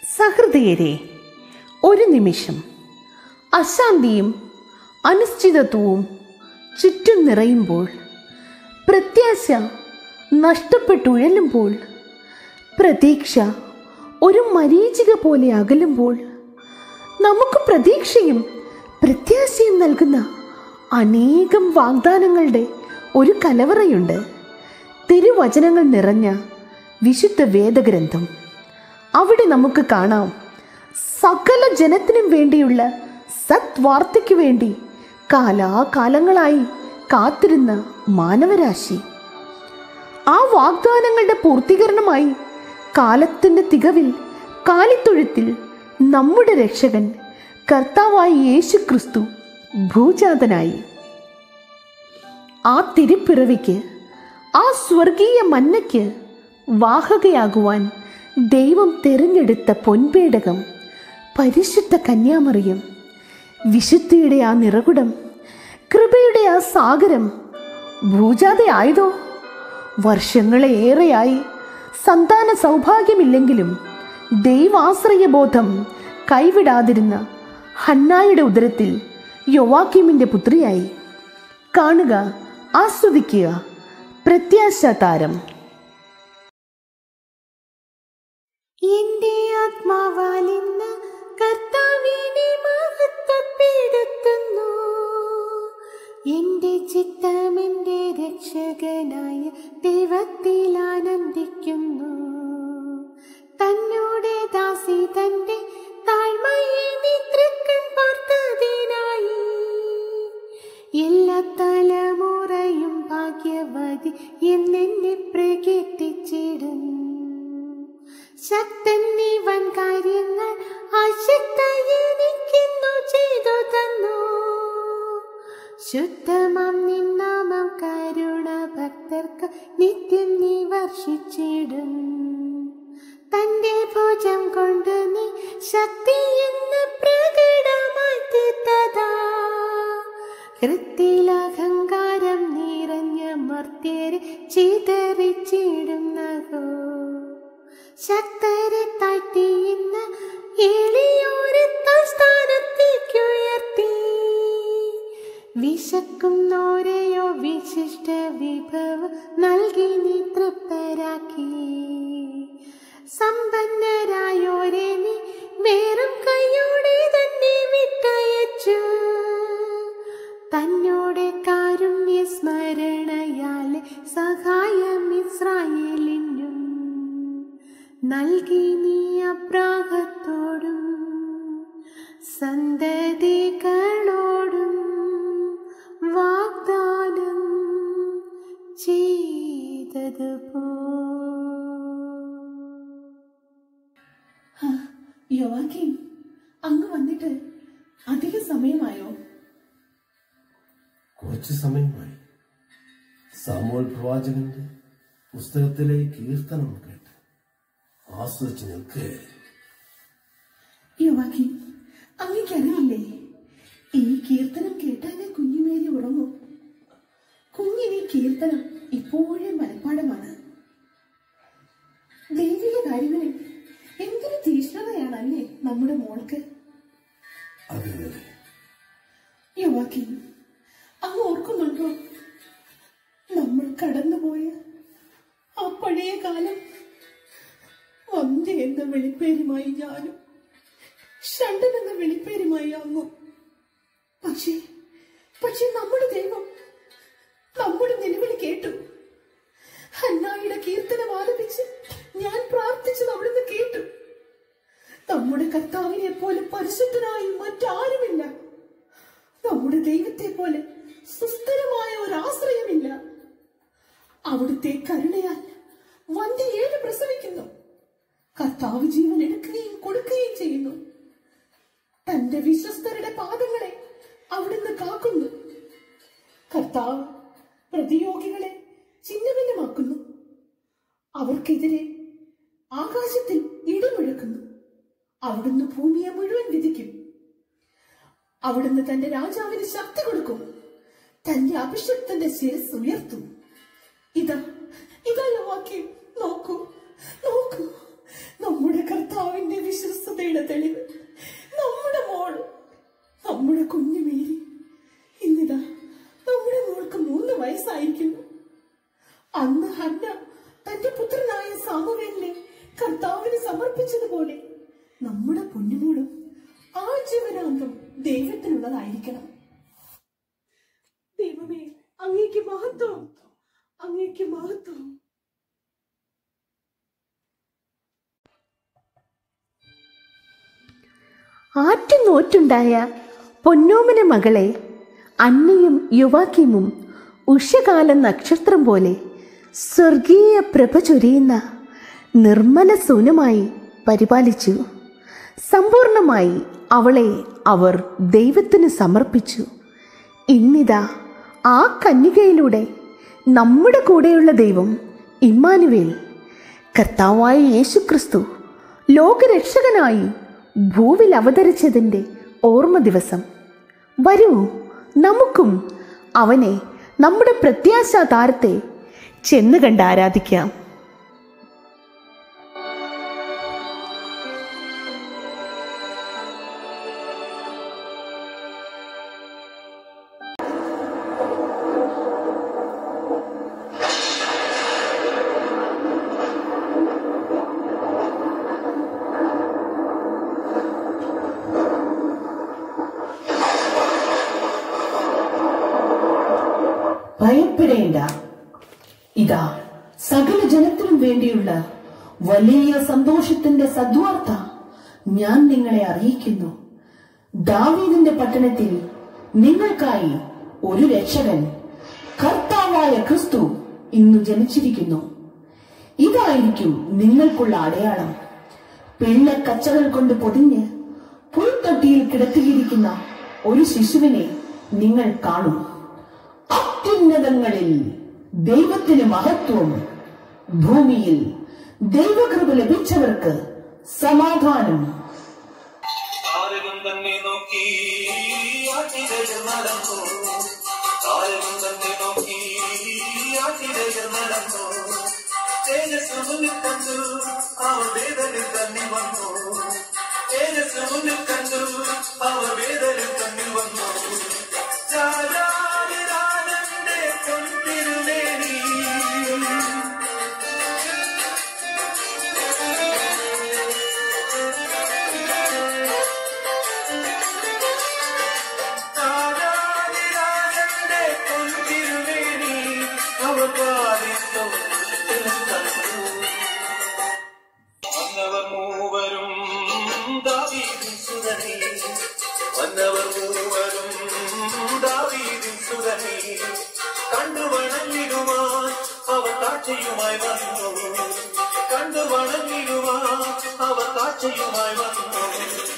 സഹൃദയരെ ഒരു നിമിഷം അശാന്തിയും അനിശ്ചിതത്വവും ചുറ്റും നിറയുമ്പോൾ പ്രത്യാശ നഷ്ടപ്പെട്ടുഴലുമ്പോൾ പ്രതീക്ഷ ഒരു മരീചിക പോലെ അകലുമ്പോൾ നമുക്ക് പ്രതീക്ഷയും പ്രത്യാശയും നൽകുന്ന അനേകം വാഗ്ദാനങ്ങളുടെ ഒരു കലവറയുണ്ട് തിരുവചനങ്ങൾ നിറഞ്ഞ വിശുദ്ധ വേദഗ്രന്ഥം അവിടെ നമുക്ക് കാണാം സകല ജനത്തിനും വേണ്ടിയുള്ള സത്വാർത്തയ്ക്ക് വേണ്ടി കാലാകാലങ്ങളായി കാത്തിരുന്ന മാനവരാശി ആ വാഗ്ദാനങ്ങളുടെ പൂർത്തീകരണമായി കാലത്തിൻ്റെ തികവിൽ കാലിത്തൊഴുത്തിൽ നമ്മുടെ രക്ഷകൻ കർത്താവായ യേശു ക്രിസ്തു ഭൂജാതനായി ആ തിരുപ്പിറവിക്ക് ആ സ്വർഗീയ മന്നയ്ക്ക് വാഹകയാകുവാൻ ദൈവം തിരഞ്ഞെടുത്ത പൊൻപേടകം പരിശുദ്ധ കന്യാമറിയും വിശുദ്ധിയുടെ ആ നിറകുടം കൃപയുടെ ആ സാഗരം ഭൂജാതയായതോ വർഷങ്ങളേറെയായി സന്താന സൗഭാഗ്യമില്ലെങ്കിലും ദൈവാശ്രയ ബോധം കൈവിടാതിരുന്ന ഹന്നായുടെ ഉദരത്തിൽ യൊവാക്കിമിൻ്റെ പുത്രിയായി കാണുക ആസ്വദിക്കുക പ്രത്യാശ താരം എന്റെ ആത്മാവാലിന്ന് കർത്താവിനെ മഹത്വപ്പെടുത്തുന്നു എന്റെ ചിത്തം എന്റെ രക്ഷകനായ ദൈവത്തിൽ ആനന്ദിക്കുന്നു തന്നോടെ ദാസി തന്റെ താഴ്മയെ നിത്രക്കൻ പാർത്തതിനായി എല്ലാ തലമുറയും ഭാഗ്യവതി എന്നെന്നെ പ്രകീർത്തിച്ചിടും ശക്തൻ നീ വൻ കാര്യങ്ങൾ അശക്ത എനിക്കെന്നു ചെയ്തു തന്നു ശുദ്ധമാം നിന്നാമം കരുണ ഭക്തർക്ക് നിത്യം നീ വർഷിച്ചിടും തന്റെ ഭുജം കൊണ്ട് നീ ശക്തി എന്ന് പ്രകടമായി തീർത്തതാ ഹൃത്തിൽ അഹങ്കാരം നിറഞ്ഞ മർത്യരെ ചിതറിച്ചിടുന്നതോ ശക്തരെ താഴ്ത്തി ഇന്ന് എളിയോരെ സ്ഥാനത്തേക്ക് ഉയർത്തി വിശക്കുന്നോരെയോ വിശിഷ്ട വിഭവം നൽകി നീ തൃപ്തരാക്കി സമ്പന്നരായോരെ നീ വേറും കൈയോടെ തന്നെ വിട്ടയച്ചു തന്നോടെ കാരുണ്യ സ്മരണയാലെ സഹായം ഇസ്രായേലിനും നൽകി നീ അപ്രാഹത്തോടും സന്തതികളോടും വാഗ്ദാനം ചെയ്തതുപോ യോവാക്കിം അങ്ങ് വന്നിട്ട് അധിക സമയമായോ കുറച്ച് സമയമായി സാമൂൽ പ്രവാചകന്റെ പുസ്തകത്തിലെ കീർത്തനം കേട്ട് ആസ്വദിച്ച് നിൽക്കുകയായിരുന്നു യോവാക്കിം അങ്ങേക്കറിയില്ലേ ഈ കീർത്തനം കേട്ടാലേ കുഞ്ഞുമേരി ഉറങ്ങും കുഞ്ഞിന് ഈ കീർത്തനം ഇപ്പോഴും മനഃപ്പാടമാണ് ദൈവിക കാര്യങ്ങളിൽ എന്തൊരു തീഷ്ണതയാണല്ലേ നമ്മുടെ മോൾക്ക് അതെ അതെ യുവാക്കിൻ അങ്ങ് ഓർക്കുന്നുണ്ടോ നമ്മൾ കടന്നുപോയ ആ പഴയ കാലം വന്ധ്യ എന്ന വെളിപ്പേരുമായി ഞാനും ഷണ്ടൻ എന്ന വെളിപ്പേരുമായി അങ്ങും പക്ഷേ പക്ഷേ നമ്മുടെ ദൈവം നമ്മുടെ നിലവിളി കേട്ടു ഹന്നായുടെ കീർത്തനം ആലപിച്ച് ഞാൻ പ്രാർത്ഥിച്ചത് അവിടുന്ന് കേട്ടു നമ്മുടെ കർത്താവിനെ പോലെ പരിശുദ്ധനായി മറ്റാരുമില്ല നമ്മുടെ ദൈവത്തെ പോലെ സുസ്ഥിരമായ ഒരു ആശ്രയമില്ല അവിടുത്തെ കരുണയാൽ വന്ധ്യ ഏഴ് പ്രസവിക്കുന്നു കർത്താവ് ജീവൻ എടുക്കുകയും കൊടുക്കുകയും ചെയ്യുന്നു തന്റെ വിശ്വസ്തരുടെ പാദങ്ങളെ അവിടുന്ന് കാക്കുന്നു കർത്താവ് പ്രതിയോഗികളെ ചിഹ്നഭിന്നമാക്കുന്നു അവർക്കെതിരെ ആകാശത്തിൽ ഇടിമുഴക്കുന്നു അവിടുന്ന് ഭൂമിയെ മുഴുവൻ വിധിക്കും അവിടുന്ന് തന്റെ രാജാവിന് ശക്തി കൊടുക്കും തന്റെ അഭിഷക്തന്റെ ശിരസ് ഉയർത്തും ഇതാ ഇതാ യോവാക്യം നോക്കൂ നോക്കൂ നമ്മുടെ കർത്താവിന്റെ വിശ്വസ്തതയുടെ തെളിവ് നമ്മുടെ മോള് നമ്മുടെ കുഞ്ഞു മേരി ഇന്നിതാ നമ്മുടെ മോൾക്ക് മൂന്ന് വയസ്സായിരിക്കുന്നു അന്ന് ഹന്ന തന്റെ പുത്രനായ സാമുവേലിനെ കർത്താവിന് സമർപ്പിച്ചതുപോലെ നമ്മുടെ പൊന്നുമോളും ആ ജീവനാന്തം ദൈവത്തിനുള്ളതായിരിക്കണം ദൈവമേ അങ്ങേക്ക് മഹത്വം അങ്ങേക്ക് മഹത്വം ആറ്റുനോറ്റുണ്ടായ പൊന്നോമന മകളെ അന്നയും യുവാക്കിമും ഉഷകാല നക്ഷത്രം പോലെ സ്വർഗീയ പ്രഭ ചൊരിയുന്ന നിർമ്മല സൂനമായി പരിപാലിച്ചു സമ്പൂർണമായി അവളെ അവർ ദൈവത്തിന് സമർപ്പിച്ചു ഇന്നിതാ ആ കന്യകയിലൂടെ നമ്മുടെ കൂടെയുള്ള ദൈവം ഇമ്മാനുവേൽ കർത്താവായ യേശുക്രിസ്തു ലോകരക്ഷകനായി ഭൂവിൽ അവതരിച്ചതിൻ്റെ ഓർമ്മ ദിവസം വരൂ നമുക്കും അവനെ നമ്മുടെ പ്രത്യാശാ താരത്തെ ചെന്ന് കണ്ട് ആരാധിക്കാം ഭയപ്പെടേണ്ട ഇതാ സകല ജനത്തിനും വേണ്ടിയുള്ള വലിയ സന്തോഷത്തിന്റെ സദ്വാർത്ത ഞാൻ നിങ്ങളെ അറിയിക്കുന്നു ദാവീദിന്റെ പട്ടണത്തിൽ നിങ്ങൾക്കായി ഒരു രക്ഷകൻ കർത്താവായ ക്രിസ്തു ഇന്നു ജനിച്ചിരിക്കുന്നു ഇതായിരിക്കും നിങ്ങൾക്കുള്ള അടയാളം പിള്ളക്കച്ചകൾ കൊണ്ട് പൊതിഞ്ഞ് പുൽത്തൊട്ടിയിൽ കിടത്തിയിരിക്കുന്ന ഒരു ശിശുവിനെ നിങ്ങൾ കാണും അത്യുന്നതങ്ങളിൽ ദൈവത്തിന് മഹത്വം ഭൂമിയിൽ ദൈവകൃപ ലഭിച്ചവർക്ക് സമാധാനം താരകം തന്നെ നോക്കി ആട്ടിടയർ നടന്നു താരകം തന്നെ നോക്കി ആട്ടിടയർ നടന്നു തേജസ് മുന്നിൽ കണ്ടു അവർ വേദനിൽ തന്നെ വന്നു തേജസ് മുന്നിൽ കണ്ടു അവർ വേദനിൽ തന്നെ വന്നു രാജാവിരാജന്റെ പൊൻതിരുമേനി രാജാതിരാജന്റെ പൊൻതിരുമേനി അവർ പാലിത്തം കണ്ടു. വന്നവർ മൂവരും ദാവീദിൻ സുതനേ വന്നവർ മൂവരും ദാവീദിൻ സുതനേ കണ്ടു വണങ്ങിടുവാൻ അവർ കാഴ്ചയുമായി വന്നു കണ്ടു വണങ്ങിടുവാൻ അവർ കാഴ്ചയുമായി വന്നു